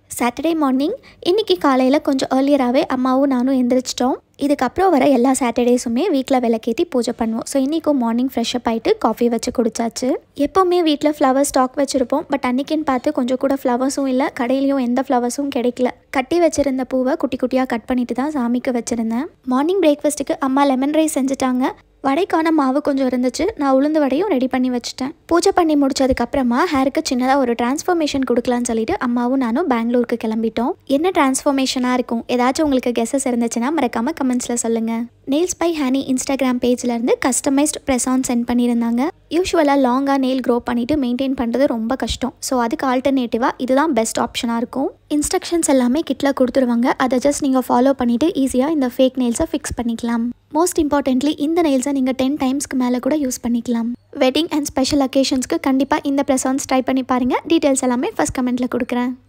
Saturday morning இன்றைக்கி காலையில் கொஞ்சம் ஏர்லியராகவே அம்மாவும் நானும் எந்திரிச்சிட்டோம் இதுக்கப்புறம் வர எல்லா சாட்டர்டேஸுமே வீட்டில் விளக்கேற்றி பூஜை பண்ணுவோம் ஸோ இன்றைக்கும் மார்னிங் ஃப்ரெஷ்அப் ஆகிட்டு காஃபி வச்சு குடிச்சாச்சு எப்போவுமே வீட்டில் ஃப்ளவர் ஸ்டாக் வச்சுருப்போம் பட் அன்றைக்கின்னு பார்த்து கொஞ்சம் கூட ஃப்ளவர்ஸும் இல்லை கடையிலையும் எந்த ஃப்ளவர்ஸும் கிடைக்கல கட்டி வச்சுருந்த பூவை குட்டி குட்டியாக கட் பண்ணிட்டு தான் சாமிக்கு வச்சுருந்தேன் மார்னிங் பிரேக்ஃபாஸ்ட்டுக்கு அம்மா லெமன் ரைஸ் செஞ்சுட்டாங்க வடைக்கான மாவு கொஞ்சம் இருந்துச்சு நான் உளுந்து வடையும் ரெடி பண்ணி வச்சுட்டேன் பூஜை பண்ணி முடிச்சதுக்கப்புறமா ஹேருக்கு சின்னதாக ஒரு டிரான்ஸ்ஃபர்மேஷன் கொடுக்கலான்னு சொல்லிட்டு அம்மாவும் நானும் பெங்களூருக்கு கிளம்பிட்டோம் என்ன டிரான்ஸ்ஃபர்மேஷனாக இருக்கும் ஏதாச்சும் உங்களுக்கு கெஸஸ் இருந்துச்சுன்னா மறக்காம கமெண்ட்ஸில் சொல்லுங்கள் நெயில்ஸ் பை ஹேனி இன்ஸ்டாகிராம் பேஜ்லேருந்து கஸ்டமைஸ்ட் ப்ரெசான் சென்ட் பண்ணியிருந்தாங்க யூஸ்வலாக லாங்காக நெயில் க்ரோ பண்ணிவிட்டு மெயின்டைன் பண்ணுறது ரொம்ப கஷ்டம் ஸோ அதுக்கு ஆல்டர்னேட்டிவாக இதுதான் பெஸ்ட் ஆப்ஷனாக இருக்கும் இன்ஸ்ட்ரக்ஷன்ஸ் எல்லாமே கிட்டில் கொடுத்துருவாங்க அதை ஜஸ்ட் நீங்கள் ஃபாலோ பண்ணிவிட்டு ஈஸியாக இந்த ஃபேக் நெயில்ஸை ஃபிக்ஸ் பண்ணிக்கலாம் மோஸ்ட் இம்பார்ட்டன்ட்லி இந்த நெயில்ஸை நீங்கள் டென் டைம்ஸ்க்கு மேலே கூட யூஸ் பண்ணிக்கலாம் வெட்டிங் அண்ட் ஸ்பெஷல் அக்கேஷன்ஸ்க்கு கண்டிப்பாக இந்த ப்ரெசான்ஸ் ட்ரை பண்ணி பாருங்கள் டீட்டெயில்ஸ் எல்லாமே ஃபஸ்ட் கமெண்ட்டில் கொடுக்குறேன்